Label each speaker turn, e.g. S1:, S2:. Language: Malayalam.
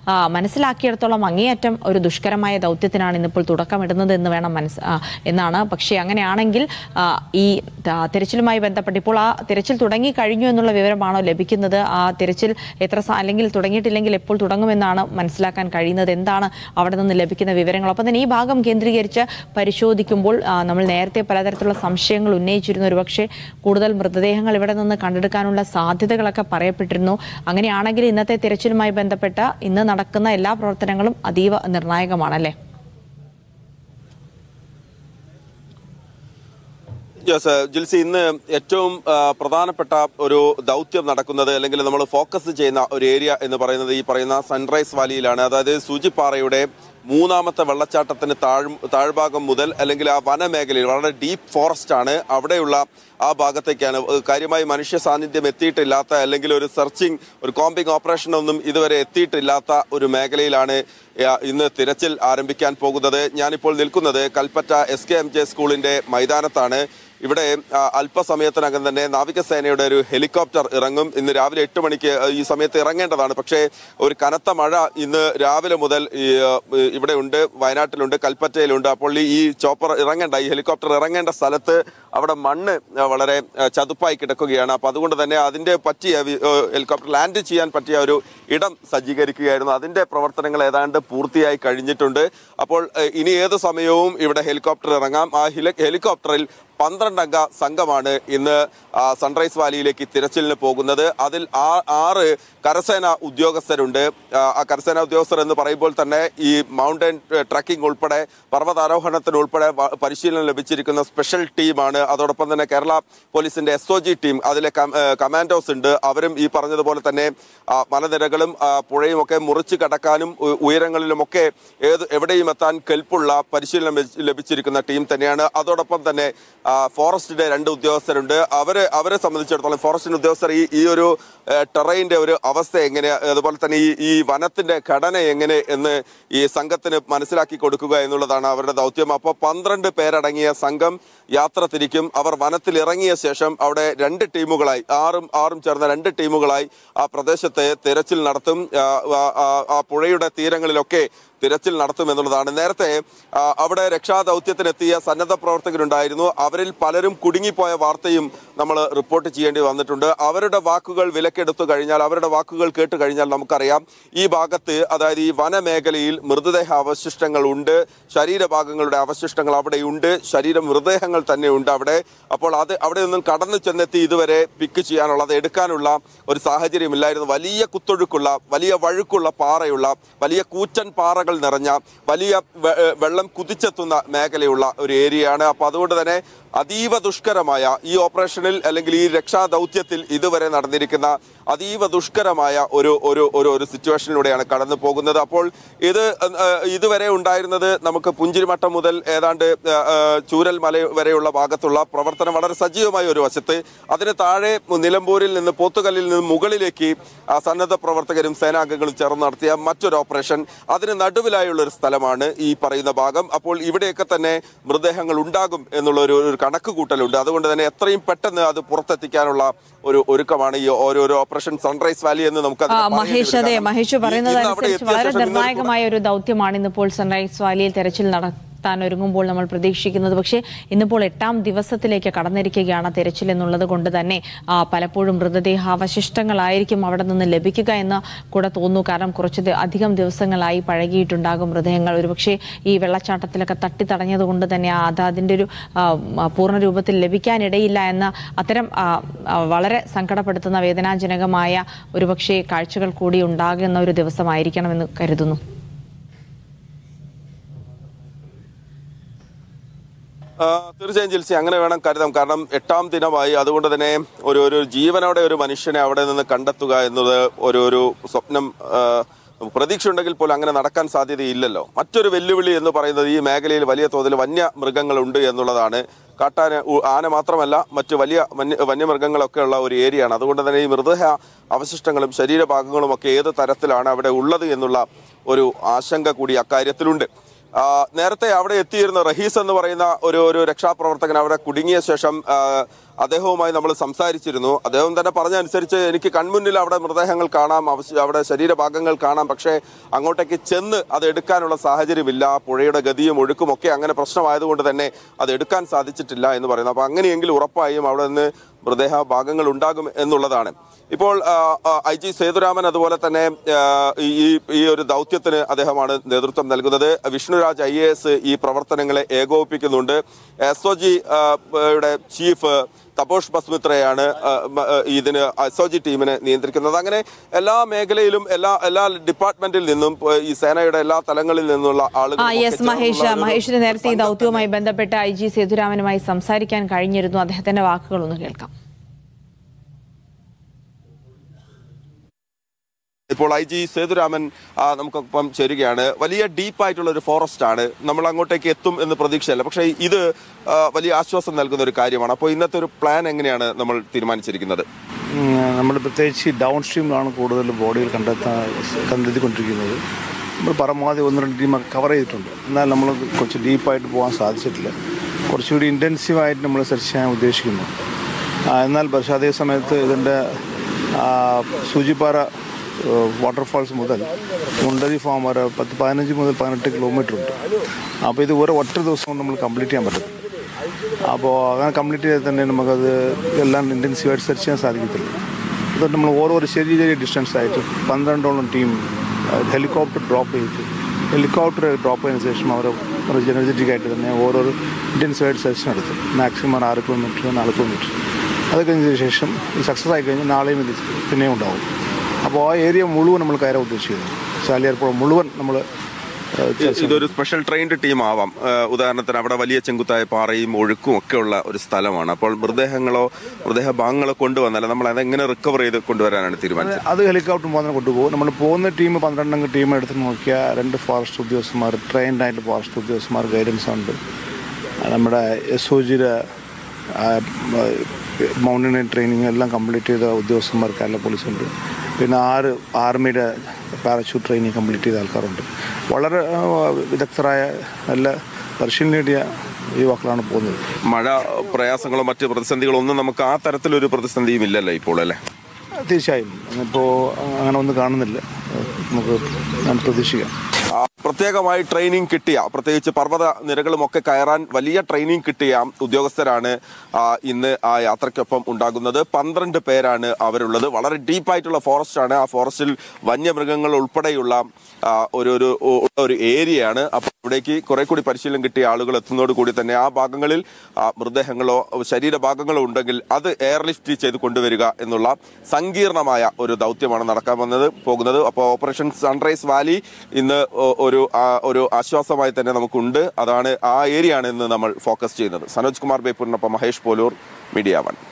S1: ആ, മനസ്സിലാക്കിയിടത്തോളം അങ്ങേയറ്റം ഒരു ദുഷ്കരമായ ദൗത്യത്തിനാണ് ഇന്നിപ്പോൾ തുടക്കമിടുന്നത് എന്ന് വേണം മനസ്സ് ആ, എന്നാണ് പക്ഷേ അങ്ങനെയാണെങ്കിൽ ആ, ഈ ആ, തിരച്ചിലുമായി ബന്ധപ്പെട്ട് ഇപ്പോൾ ആ തിരച്ചിൽ തുടങ്ങി കഴിഞ്ഞു എന്നുള്ള വിവരമാണോ ലഭിക്കുന്നത് ആ തിരച്ചിൽ എത്ര സ- അല്ലെങ്കിൽ തുടങ്ങിയിട്ടില്ലെങ്കിൽ എപ്പോൾ തുടങ്ങുമെന്നാണ് മനസ്സിലാക്കാൻ കഴിയുന്നത് എന്താണ് അവിടെ നിന്ന് ലഭിക്കുന്ന വിവരങ്ങൾ ഒപ്പം തന്നെ ഈ ഭാഗം കേന്ദ്രീകരിച്ച് പരിശോധിക്കുമ്പോൾ ആ, നമ്മൾ നേരത്തെ പലതരത്തിലുള്ള സംശയങ്ങൾ ഉന്നയിച്ചിരുന്നു ഒരുപക്ഷെ കൂടുതൽ മൃതദേഹങ്ങൾ ഇവിടെ നിന്ന് കണ്ടെടുക്കാനുള്ള സാധ്യതകളൊക്കെ പറയപ്പെട്ടിരുന്നു അങ്ങനെയാണെങ്കിൽ ഇന്നത്തെ തിരച്ചിലുമായി ബന്ധപ്പെട്ട ഇന്ന് നടക്കുന്ന എല്ലാ പ്രവർത്തനങ്ങളും അതീവ നിർണായകമാണല്ലേ
S2: യെസ് ജിൽസി ഇന്ന് ഏറ്റവും ആ, പ്രധാനപ്പെട്ട ഒരു ദൗത്യം നടക്കുന്നത് അല്ലെങ്കിൽ നമ്മൾ ഫോക്കസ് ചെയ്യുന്ന ഒരു ഏരിയ എന്ന് പറയുന്നത് ഈ പറയുന്ന സൺറൈസ് വാലിയിലാണ് അതായത് സൂചിപ്പാറയുടെ മൂന്നാമത്തെ വെള്ളച്ചാട്ടത്തിന് താഴ് താഴ്ഭാഗം മുതൽ അല്ലെങ്കിൽ ആ വനമേഖലയിൽ വളരെ ഡീപ്പ് ഫോറസ്റ്റ് ആണ് അവിടെയുള്ള ആ ഭാഗത്തേക്കാണ് ഏഹ് കാര്യമായി മനുഷ്യ സാന്നിധ്യം എത്തിയിട്ടില്ലാത്ത അല്ലെങ്കിൽ ഒരു സെർച്ചിങ് ഒരു കോമ്പിംഗ് ഓപ്പറേഷൻ ഒന്നും ഇതുവരെ എത്തിയിട്ടില്ലാത്ത ഒരു മേഖലയിലാണ് ഏഹ് ഇന്ന് തിരച്ചിൽ ആരംഭിക്കാൻ പോകുന്നത് ഞാനിപ്പോൾ നിൽക്കുന്നത് Kalpetta S K M J സ്കൂളിന്റെ മൈതാനത്താണ് ഇവിടെ ആ, അല്പസമയത്തിനകം തന്നെ നാവികസേനയുടെ ഒരു ഹെലികോപ്റ്റർ ഇറങ്ങും ഇന്ന് രാവിലെ എട്ട് മണിക്ക് ആ, ഈ സമയത്ത് ഇറങ്ങേണ്ടതാണ് പക്ഷേ ഒരു കനത്ത മഴ ഇന്ന് രാവിലെ മുതൽ ഈ, ആ, ഇവിടെ ഉണ്ട് വയനാട്ടിലുണ്ട് കൽപ്പറ്റയിലുണ്ട് അപ്പോൾ ഈ- ഈ ചോപ്പർ ഇറങ്ങേണ്ട ഈ ഹെലികോപ്റ്റർ ഇറങ്ങേണ്ട സ്ഥലത്ത് അവിടെ മണ്ണ് ആ, വളരെ ആ, ചതുപ്പായി കിടക്കുകയാണ് അപ്പോൾ അതുകൊണ്ട് തന്നെ അതിന്റെ പറ്റിയ വി- ആ, ഹെലികോപ്റ്റർ ലാൻഡ് ചെയ്യാൻ പറ്റിയ ഒരു ഇടം സജ്ജീകരിക്കുകയായിരുന്നു അതിന്റെ പ്രവർത്തനങ്ങൾ ഏതാണ്ട് പൂർത്തിയായി കഴിഞ്ഞിട്ടുണ്ട് അപ്പോൾ ആ, ഇനി ഏത് സമയവും ഇവിടെ ഹെലികോപ്റ്റർ ഇറങ്ങാം ആ ഹെലി- ഹെലികോപ്റ്ററിൽ പന്ത്രണ്ടംഗ സംഘമാണ് ഇന്ന് ആ, സൺറൈസ് വാലിയിലേക്ക് തിരച്ചിലിന് പോകുന്നത് അതിൽ ആ- ആറ് കരസേന ഉദ്യോഗസ്ഥരുണ്ട് ആ, ആ കരസേന ഉദ്യോഗസ്ഥർ എന്ന് പറയുമ്പോൾ തന്നെ ഈ മൗണ്ടൻ ട്രക്കിംഗ് ഉൾപ്പെടെ പർവ്വതാരോഹണത്തിന് ഉൾപ്പെടെ വ- പരിശീലനം ലഭിച്ചിരിക്കുന്ന സ്പെഷ്യൽ ടീമാണ് അതോടൊപ്പം തന്നെ കേരള പോലീസിന്റെ എസ് ഒ ജി ടീം അതിലെ കം- ഏ, കമാൻഡോസ് ഉണ്ട് അവരും ഈ പറഞ്ഞതുപോലെ തന്നെ ആ, മലനിരകളും ആ, പുഴയും ഒക്കെ മുറിച്ച് കടക്കാനും ഉ- ഉയരങ്ങളിലുമൊക്കെ ഏത് എവിടെയും എത്താൻ കെൽപ്പുള്ള പരിശീലനം ലഭിച്ച് ലഭിച്ചിരിക്കുന്ന ടീം തന്നെയാണ് അതോടൊപ്പം തന്നെ ആ, ഫോറസ്റ്റിന്റെ രണ്ട് ഉദ്യോഗസ്ഥരുണ്ട് അവര് അവരെ സംബന്ധിച്ചിടത്തോളം ഫോറസ്റ്റിന്റെ ഉദ്യോഗസ്ഥർ ഈ ഈ ഒരു ടെറൈന്റെ ഒരു അവസ്ഥ എങ്ങനെ അതുപോലെ തന്നെ ഈ ഈ വനത്തിന്റെ ഘടന എങ്ങനെ എന്ന് ഈ സംഘത്തിന് മനസ്സിലാക്കി കൊടുക്കുക എന്നുള്ളതാണ് അവരുടെ ദൗത്യം അപ്പോൾ പന്ത്രണ്ട് പേരടങ്ങിയ സംഘം യാത്ര തിരിക്കും അവർ വനത്തിൽ ഇറങ്ങിയ ശേഷം അവിടെ രണ്ട് ടീമുകളായി ആറും ആറും ചേർന്ന രണ്ട് ടീമുകളായി ആ പ്രദേശത്തെ തിരച്ചിൽ നടത്തും ആ, ആ, ആ, ആ പുഴയുടെ തീരങ്ങളിലൊക്കെ തിരച്ചിൽ നടത്തും എന്നുള്ളതാണ് നേരത്തെ ആ, അവിടെ രക്ഷാദൗത്യത്തിനെത്തിയ സന്നദ്ധ പ്രവർത്തകരുണ്ടായിരുന്നു അവരിൽ പലരും കുടുങ്ങിപ്പോയ വാർത്തയും നമ്മൾ റിപ്പോർട്ട് ചെയ്യേണ്ടി വന്നിട്ടുണ്ട് അവരുടെ വാക്കുകൾ വിലക്കെടുത്തു കഴിഞ്ഞാൽ അവരുടെ വാക്കുകൾ കേട്ട് കഴിഞ്ഞാൽ നമുക്കറിയാം ഈ ഭാഗത്ത് അതായത് ഈ വനമേഖലയിൽ മൃതദേഹ അവശിഷ്ടങ്ങൾ ഉണ്ട് ശരീരഭാഗങ്ങളുടെ അവശിഷ്ടങ്ങൾ അവിടെയുണ്ട് ശരീര മൃതദേഹങ്ങൾ തന്നെ ഉണ്ട് അവിടെ അപ്പോൾ അത് അവിടെ നിന്നും കടന്നു ചെന്നെത്തി ഇതുവരെ പിക്ക് ചെയ്യാനുള്ള അത് എടുക്കാനുള്ള ഒരു സാഹചര്യമില്ലായിരുന്നു വലിയ കുത്തൊഴുക്കുള്ള വലിയ വഴുക്കുള്ള പാറയുള്ള വലിയ കൂറ്റൻ പാറകൾ നിറഞ്ഞ വലിയ വെ- ഏഹ് വെള്ളം കുതിച്ചെത്തുന്ന മേഖലയുള്ള ഒരു ഏരിയയാണ് അപ്പോൾ അതുകൊണ്ട് തന്നെ അതീവ ദുഷ്കരമായ ഈ ഓപ്പറേഷനിൽ അല്ലെങ്കിൽ ഈ രക്ഷാദൗത്യത്തിൽ ഇതുവരെ നടന്നിരിക്കുന്ന അതീവ ദുഷ്കരമായ ഒരു ഒരു ഒരു ഒരു സിറ്റുവേഷനിലൂടെയാണ് കടന്നു പോകുന്നത് അപ്പോൾ ഇത് ഏഹ്, ഇതുവരെ ഉണ്ടായിരുന്നത് നമുക്ക് പുഞ്ചിരിമട്ടം മുതൽ ഏതാണ്ട് ഏഹ്, ഏഹ്, ചൂരൽമല വരെയുള്ള ഭാഗത്തുള്ള പ്രവർത്തനം വളരെ സജീവമായ ഒരു വശത്ത് അതിന് താഴെ നിലമ്പൂരിൽ നിന്ന് പോത്തുകല്ലിൽ നിന്ന് മുകളിലേക്ക് ആ സന്നദ്ധ പ്രവർത്തകരും സേനാംഗങ്ങളും ചേർന്ന് നടത്തിയ മറ്റൊരു ഓപ്പറേഷൻ അതിന് നടുവിലായുള്ള ഒരു സ്ഥലമാണ് ഈ പറയുന്ന ഭാഗം അപ്പോൾ ഇവിടെയൊക്കെ തന്നെ മൃതദേഹങ്ങൾ ഉണ്ടാകും എന്നുള്ള ഒരു ഒരു കണക്ക് കൂട്ടലുണ്ട് അതുകൊണ്ട് തന്നെ എത്രയും പെട്ടെന്ന് അത് പുറത്തെത്തിക്കാനുള്ള ഒരു ഒരുക്കമാണ് ഈ ഓരോരോ ഓപ്പറേഷൻ സൺറൈസ് വാലി എന്ന് നമുക്ക്
S1: ആ, മഹേഷ് അതെ മഹേഷ് പറയുന്നത് അനുസരിച്ച് വളരെ
S2: നിർണായകമായ
S1: നിർണായകമായ ഒരു ദൗത്യമാണ് ഇന്നിപ്പോൾ സൺറൈസ് വാലിയിൽ തെരച്ചിൽ നടത്താൻ ഒരുങ്ങുമ്പോൾ നമ്മൾ പ്രതീക്ഷിക്കുന്നത് പക്ഷേ ഇന്നിപ്പോൾ എട്ടാം ദിവസത്തിലേക്ക് കടന്നിരിക്കുകയാണ് തെരച്ചിൽ എന്നുള്ളത് കൊണ്ട് തന്നെ ആ, പലപ്പോഴും മൃതദേഹാവശിഷ്ടങ്ങളായിരിക്കും അവിടെ നിന്ന് ലഭിക്കുക എന്ന് കൂടെ തോന്നുന്നു കാരണം കുറച്ച് ദി- അധികം ദിവസങ്ങളായി പഴകിയിട്ടുണ്ടാകും മൃതദേഹങ്ങൾ ഒരുപക്ഷെ ഈ വെള്ളച്ചാട്ടത്തിലൊക്കെ തട്ടിത്തടഞ്ഞത് കൊണ്ട് തന്നെ ആ- അത് അതിൻ്റെ ഒരു ആ, ആ, പൂർണ്ണ രൂപത്തിൽ ലഭിക്കാനിടയില്ല എന്ന അത്തരം ആ, ആ, വളരെ സങ്കടപ്പെടുത്തുന്ന വേദനാജനകമായ ഒരുപക്ഷെ കാഴ്ചകൾ കൂടി ഉണ്ടാകുന്ന ഒരു ദിവസമായിരിക്കണമെന്ന് കരുതുന്നു
S2: ആ, തീർച്ചയായും ജിൽസി അങ്ങനെ വേണം കരുതാം കാരണം എട്ടാം ദിനമായി അതുകൊണ്ട് തന്നെ ഒരു ഒരു ജീവനോടെ ഒരു മനുഷ്യനെ അവിടെ നിന്ന് കണ്ടെത്തുക എന്നത് ഒരു ഒരു സ്വപ്നം ആ, പ്രതീക്ഷ ഉണ്ടെങ്കിൽ പോലും അങ്ങനെ നടക്കാൻ സാധ്യതയില്ലല്ലോ മറ്റൊരു വെല്ലുവിളി എന്ന് പറയുന്നത് ഈ മേഖലയിൽ വലിയ തോതിൽ വന്യമൃഗങ്ങളുണ്ട് എന്നുള്ളതാണ് കാട്ടാന ഉ- ആന മാത്രമല്ല മറ്റു വലിയ വന്യ വന്യമൃഗങ്ങളൊക്കെ ഉള്ള ഒരു ഏരിയയാണ് അതുകൊണ്ട് തന്നെ ഈ മൃതദേഹ അവശിഷ്ടങ്ങളും ശരീരഭാഗങ്ങളും ഒക്കെ ഏത് തരത്തിലാണ് അവിടെ ഉള്ളത് എന്നുള്ള ഒരു ആശങ്ക കൂടി അക്കാര്യത്തിലുണ്ട് ആ, നേരത്തെ അവിടെ എത്തിയിരുന്ന റഹീസ് എന്ന് പറയുന്ന ഒരു ഒരു രക്ഷാപ്രവർത്തകൻ അവിടെ കുടുങ്ങിയ ശേഷം ആ, അദ്ദേഹവുമായി നമ്മൾ സംസാരിച്ചിരുന്നു അദ്ദേഹം തന്നെ പറഞ്ഞ അനുസരിച്ച് എനിക്ക് കൺമുന്നിൽ അവിടെ മൃതദേഹങ്ങൾ കാണാം അവശ- അവിടെ ശരീരഭാഗങ്ങൾ കാണാം പക്ഷേ അങ്ങോട്ടേക്ക് ചെന്ന് അത് എടുക്കാനുള്ള സാഹചര്യമില്ല പുഴയുടെ ഗതിയും ഒഴുക്കും ഒക്കെ അങ്ങനെ പ്രശ്നമായതുകൊണ്ട് തന്നെ അത് എടുക്കാൻ സാധിച്ചിട്ടില്ല എന്ന് പറയുന്നു അപ്പോൾ അങ്ങനെയെങ്കിൽ ഉറപ്പായും അവിടെ നിന്ന് മൃതദേഹ ഭാഗങ്ങൾ ഉണ്ടാകും എന്നുള്ളതാണ് ഇപ്പോൾ ഐ ജി സേതുരാമൻ അതുപോലെ തന്നെ ആ, ഈ ഈ- ഈ ഒരു ദൗത്യത്തിന് അദ്ദേഹമാണ് നേതൃത്വം നൽകുന്നത് വിഷ്ണുരാജ് ഐ എ എസ് ഈ പ്രവർത്തനങ്ങളെ ഏകോപിപ്പിക്കുന്നുണ്ട് എസ് ഒ ജി യുടെ ചീഫ് തപോഷ് ബസ്മിത്രയാണ് ആ, മ- ആ, ഇതിന് എസ് ഒ ജി ടീമിനെ നിയന്ത്രിക്കുന്നത് അങ്ങനെ എല്ലാ മേഖലയിലും എല്ലാ എല്ലാ ഡിപ്പാർട്ട്മെന്റിൽ നിന്നും ആ, ഈ സേനയുടെ എല്ലാ തലങ്ങളിൽ നിന്നുള്ള ആളുകൾ
S1: ആ യെസ് മഹേഷ് മഹേഷിന് നേരത്തെ ഈ ദൗത്യവുമായി ബന്ധപ്പെട്ട് ഐ ജി സേതുരാമനുമായി സംസാരിക്കാൻ കഴിഞ്ഞിരുന്നു അദ്ദേഹത്തിന്റെ വാക്കുകൾ ഒന്ന് കേൾക്കാം
S2: ഇപ്പോൾ ഐ ജി സേതുരാമൻ ആ, നമുക്കൊപ്പം ചേരുകയാണ് വലിയ ഡീപ്പായിട്ടുള്ള ഒരു ഫോറസ്റ്റ് ആണ് നമ്മൾ അങ്ങോട്ടേക്ക് എത്തും എന്ന് പ്രതീക്ഷയല്ല പക്ഷേ ഇത് ആ, വലിയ ആശ്വാസം നൽകുന്ന ഒരു കാര്യമാണ് അപ്പോൾ ഇന്നത്തെ ഒരു പ്ലാൻ എങ്ങനെയാണ് നമ്മൾ തീരുമാനിച്ചിരിക്കുന്നത്
S3: നമ്മൾ പ്രത്യേകിച്ച് ഡൗൺ സ്ട്രീമിലാണ് കൂടുതൽ ബോഡികൾ കണ്ടെത്താൻ കണ്ടെത്തിക്കൊണ്ടിരിക്കുന്നത് നമ്മൾ പരമാവധി ഒന്ന് രണ്ട് ടീം കവർ ചെയ്തിട്ടുണ്ട് എന്നാൽ നമ്മൾ കുറച്ച് ഡീപ്പായിട്ട് പോകാൻ സാധിച്ചിട്ടില്ല കുറച്ചുകൂടി ഇൻറ്റൻസീവായിട്ട് നമ്മൾ സെർച്ച് ചെയ്യാൻ ഉദ്ദേശിക്കുന്നു ആ, എന്നാൽ പക്ഷേ അതേ സമയത്ത് ഇതിൻ്റെ ആ, സൂചിപ്പാറ വാട്ടർഫാൾസ് മുതൽ മുണ്ടരി ഫാം വരെ പത്ത് പതിനഞ്ച് മുതൽ പതിനെട്ട് കിലോമീറ്റർ ഉണ്ട് അപ്പോൾ ഇത് ഒരു ഒറ്റ ദിവസം കൊണ്ട് നമ്മൾ കംപ്ലീറ്റ് ചെയ്യാൻ പറ്റും അപ്പോൾ അങ്ങനെ കംപ്ലീറ്റ് ചെയ്താൽ തന്നെ നമുക്കത് എല്ലാം ഇൻറ്റൻസീവായിട്ട് സെർച്ച് ചെയ്യാൻ സാധിക്കത്തില്ല അതുകൊണ്ട് നമ്മൾ ഓരോ ചെറിയ ചെറിയ ഡിസ്റ്റൻസ് ആയിട്ട് പന്ത്രണ്ടോളം ടീം ഹെലികോപ്റ്റർ ഡ്രോപ്പ് ചെയ്തിട്ട് ഹെലികോപ്റ്റർ ഡ്രോപ്പ് ചെയ്തതിന് ശേഷം അവർ ഒരു ജനർജറ്റിക് ആയിട്ട് തന്നെ ഓരോ ഇൻറ്റൻസീവായിട്ട് സെർച്ച് നടത്തും മാക്സിമം ഒരു ആറ് കിലോമീറ്റർ നാല് കിലോമീറ്റർ അത് കഴിഞ്ഞതിന് ശേഷം ഇത് സക്സസ് ആയി കഴിഞ്ഞാൽ നാളെയും ഇത് പിന്നെയും ഉണ്ടാവും അപ്പോൾ ആ ഏരിയ മുഴുവൻ നമ്മൾ കയറാൻ ഉദ്ദേശിക്കുന്നു ചാലിയാർപ്പുഴ മുഴുവൻ നമ്മൾ
S2: ഇതൊരു സ്പെഷ്യൽ ട്രെയിൻഡ് ടീം ആവാം ആ, ഉദാഹരണത്തിന് അവിടെ വലിയ ചെങ്കുത്തായ പാറയും ഒഴുക്കും ഒക്കെ ഉള്ള ഒരു സ്ഥലമാണ് അപ്പോൾ മൃതദേഹങ്ങളോ മൃതദേഹ ഭാഗങ്ങളോ കൊണ്ടുവന്നാൽ നമ്മൾ അതെങ്ങനെ റിക്കവർ ചെയ്ത് കൊണ്ടുവരാനാണ് തീരുമാനിച്ചത്
S3: അത് ഹെലികോപ്റ്റർ മാത്രം കൊണ്ടുപോകും നമ്മൾ പോകുന്ന ടീം പന്ത്രണ്ടംഗ ടീം എടുത്ത് നോക്കിയാൽ രണ്ട് ഫോറസ്റ്റ് ഉദ്യോഗസ്ഥന്മാർ ട്രെയിൻഡ് ആയിട്ട് ഫോറസ്റ്റ് ഉദ്യോഗസ്ഥന്മാർ ഗൈഡൻസ് ഉണ്ട് നമ്മുടെ എസ് ഒ ജിയുടെ മൗണ്ടൻ ട്രെയിനിങ് എല്ലാം കംപ്ലീറ്റ് ചെയ്ത ഉദ്യോഗസ്ഥന്മാർ കേരള പോലീസുണ്ട് പിന്നെ ആറ് ആർമിയുടെ പാരച്യൂട്ട് ട്രെയിനിങ് കംപ്ലീറ്റ് ചെയ്ത ആൾക്കാരുണ്ട് വളരെ ആ, വിദഗ്ധരായ നല്ല പരിശീലനം നേടിയ യുവാക്കളാണ് പോകുന്നത്
S2: മഴ പ്രയാസങ്ങളോ മറ്റ് പ്രതിസന്ധികളോ ഒന്നും നമുക്ക് ആ തരത്തിലൊരു പ്രതിസന്ധിയും ഇല്ലല്ലോ ഇപ്പോൾ അല്ലേ
S3: തീർച്ചയായും ഇപ്പോൾ അങ്ങനെ ഒന്നും കാണുന്നില്ല നമുക്ക് ഞാൻ പ്രതീക്ഷിക്കാം
S2: ആ, പ്രത്യേകമായി ട്രെയിനിങ് കിട്ടിയ പ്രത്യേകിച്ച് പർവ്വത നിരകളുമൊക്കെ കയറാൻ വലിയ ട്രെയിനിങ് കിട്ടിയ ഉദ്യോഗസ്ഥരാണ് ആ, ഇന്ന് ആ യാത്രയ്ക്കൊപ്പം ഉണ്ടാകുന്നത് പന്ത്രണ്ട് പേരാണ് അവരുള്ളത് വളരെ ഡീപ്പായിട്ടുള്ള ഫോറസ്റ്റ് ആണ് ആ ഫോറസ്റ്റിൽ വന്യമൃഗങ്ങൾ ഉൾപ്പെടെയുള്ള ആ, ഒരു ഒരു ഉ- ഒരു ഏരിയയാണ് അപ്പോൾ ഇവിടേക്ക് കുറെ കൂടി പരിശീലനം കിട്ടിയ ആളുകൾ എത്തുന്നതോട് കൂടി തന്നെ ആ ഭാഗങ്ങളിൽ ആ, മൃതദേഹങ്ങളോ ശരീരഭാഗങ്ങളോ ഉണ്ടെങ്കിൽ അത് എയർലിഫ്റ്റ് ചെയ്ത് കൊണ്ടുവരിക എന്നുള്ള സങ്കീർണമായ ഒരു ദൗത്യമാണ് നടക്കാൻ വന്നത് പോകുന്നത് അപ്പോൾ ഓപ്പറേഷൻ സൺറൈസ് വാലി ഇന്ന് ഒ- ഒരു ആ, ഒരു ആശ്വാസമായി തന്നെ നമുക്കുണ്ട് അതാണ് ആ ഏരിയ ആണ് ഇന്ന് നമ്മൾ ഫോക്കസ് ചെയ്യുന്നത് സനോജ് കുമാർ ബേപ്പൂരിനൊപ്പം മഹേഷ് പോലൂർ മീഡിയ വൺ